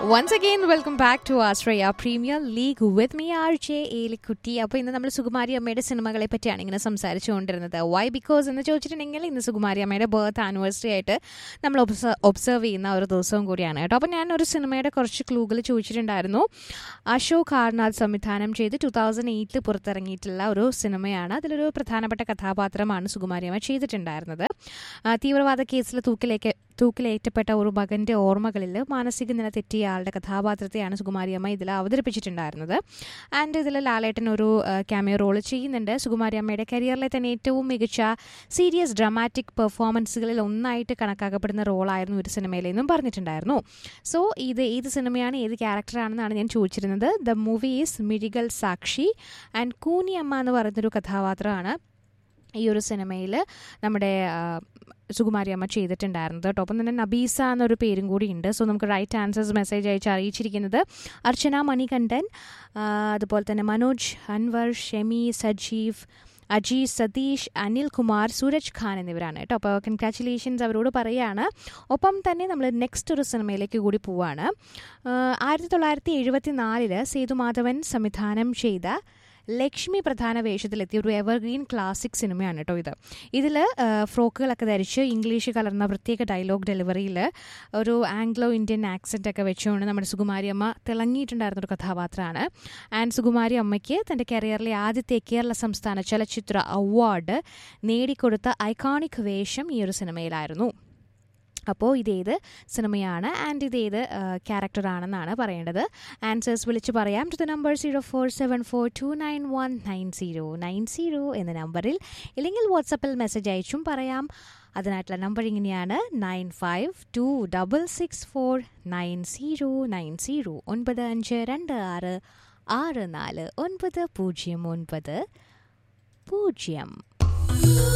once again welcome back to Ashraya premier league with me R J Elikutty അപ്പോൾ ഇന്ന് നമ്മൾ സുകുമാരി അമ്മയുടെ സിനിമകളെ പറ്റിയാണ് ഇങ്ങനെ സംസാരിച്ചുകൊണ്ടിരുന്നത് വൈ ബിക്കോസ് എന്ന് ചോദിച്ചിട്ടുണ്ടെങ്കിൽ ഇന്ന് സുകുമാരി അമ്മയുടെ ബർത്ത് ആനിവേഴ്സറി ആയിട്ട് നമ്മൾ ഒബ്സർവ് ചെയ്യുന്ന ഒരു ദിവസവും കൂടിയാണ് കേട്ടോ അപ്പോൾ ഞാൻ ഒരു സിനിമയുടെ കുറച്ച് ക്ലൂകൾ ചോദിച്ചിട്ടുണ്ടായിരുന്നു അശോക് ഹാർനാഥ് സംവിധാനം ചെയ്ത് ടു തൗസൻഡ് എയ്റ്റിൽ പുറത്തിറങ്ങിയിട്ടുള്ള ഒരു സിനിമയാണ് അതിലൊരു പ്രധാനപ്പെട്ട കഥാപാത്രമാണ് സുകുമാരി അമ്മ ചെയ്തിട്ടുണ്ടായിരുന്നത് ആ, തീവ്രവാദ കേസിൽ തൂക്കിലേക്ക് തൂക്കിലേറ്റപ്പെട്ട ഒരു മകന്റെ ഓർമ്മകളിൽ മാനസിക നില തെറ്റിയ ആളുടെ കഥാപാത്രത്തെയാണ് സുകുമാരിയമ്മ ഇതിൽ അവതരിപ്പിച്ചിട്ടുണ്ടായിരുന്നത് ആൻഡ് ഇതിൽ ലാലേട്ടൻ ഒരു ക്യാമിയോ റോൾ ചെയ്യുന്നുണ്ട് സുകുമാരിയമ്മയുടെ കരിയറിലെ തന്നെ ഏറ്റവും മികച്ച സീരിയസ് ഡ്രാമാറ്റിക് പെർഫോമൻസുകളിൽ ഒന്നായിട്ട് കണക്കാക്കപ്പെടുന്ന റോളായിരുന്നു ഒരു സിനിമയിലെന്നും പറഞ്ഞിട്ടുണ്ടായിരുന്നു സോ ഇത് ഏത് സിനിമയാണ് ഏത് ക്യാരക്ടറാണെന്നാണ് ഞാൻ ചോദിച്ചിരുന്നത് ദ മൂവി ഈസ് മിഴികൾ സാക്ഷി ആൻഡ് കൂനിയമ്മ എന്ന് പറയുന്നൊരു കഥാപാത്രമാണ് ഈ ഒരു സിനിമയിൽ നമ്മുടെ ആ, സുകുമാരി അമ്മ ചെയ്തിട്ടുണ്ടായിരുന്നത് കേട്ടോ ഒപ്പം തന്നെ നബീസ എന്നൊരു പേരും കൂടി ഉണ്ട് സോ നമുക്ക് റൈറ്റ് ആൻസേഴ്സ് മെസ്സേജ് അയച്ച് അറിയിച്ചിരിക്കുന്നത് അർച്ചന മണികണ്ഠൻ ആ, അതുപോലെ തന്നെ മനോജ് അൻവർ ഷെമി സജീവ് അജി സതീഷ് അനിൽ കുമാർ സൂരജ് ഖാൻ എന്നിവരാണ് കേട്ടോ അപ്പോൾ കൺഗ്രാറ്റുലേഷൻസ് അവരോട് പറയുകയാണ് ഒപ്പം തന്നെ നമ്മൾ നെക്സ്റ്റ് ഒരു സിനിമയിലേക്ക് കൂടി പോവാണ് ആയിരത്തി തൊള്ളായിരത്തി എഴുപത്തി നാലില് സേതുമാധവൻ സംവിധാനം ചെയ്ത ലക്ഷ്മി പ്രധാന വേഷത്തിലെത്തിയ ഒരു എവർഗ്രീൻ ക്ലാസിക് സിനിമയാണ് കേട്ടോ ഇത് ഇതിൽ ഫ്രോക്കുകളൊക്കെ ധരിച്ച് ഇംഗ്ലീഷ് കലർന്ന പ്രത്യേക ഡയലോഗ് ഡെലിവറിയിൽ ഒരു ആംഗ്ലോ ഇന്ത്യൻ ആക്സെൻ്റ് ഒക്കെ വെച്ചുകൊണ്ട് നമ്മുടെ സുകുമാരി അമ്മ തിളങ്ങിയിട്ടുണ്ടായിരുന്ന ഒരു കഥാപാത്രമാണ് ആൻഡ് സുകുമാരി അമ്മയ്ക്ക് തൻ്റെ കരിയറിലെ ആദ്യത്തെ കേരള സംസ്ഥാന ചലച്ചിത്ര അവാർഡ് നേടിക്കൊടുത്ത ഐക്കോണിക് വേഷം ഈ ഒരു സിനിമയിലായിരുന്നു അപ്പോൾ ഇതേത് സിനിമയാണ് ആൻഡ് ഇതേത് ക്യാരക്ടറാണെന്നാണ് പറയേണ്ടത് ആൻസേഴ്സ് വിളിച്ച് പറയാം to the number zero four seven four two nine one nine zero nine zero എന്ന നമ്പറിൽ ഇല്ലെങ്കിൽ വാട്സപ്പിൽ മെസ്സേജ് അയച്ചും പറയാം അതിനായിട്ടുള്ള നമ്പർ ഇങ്ങനെയാണ് nine five two double six four nine zero nine zero ഒൻപത് അഞ്ച് രണ്ട് ആറ് ആറ് നാല് ഒൻപത് പൂജ്യം ഒൻപത് പൂജ്യം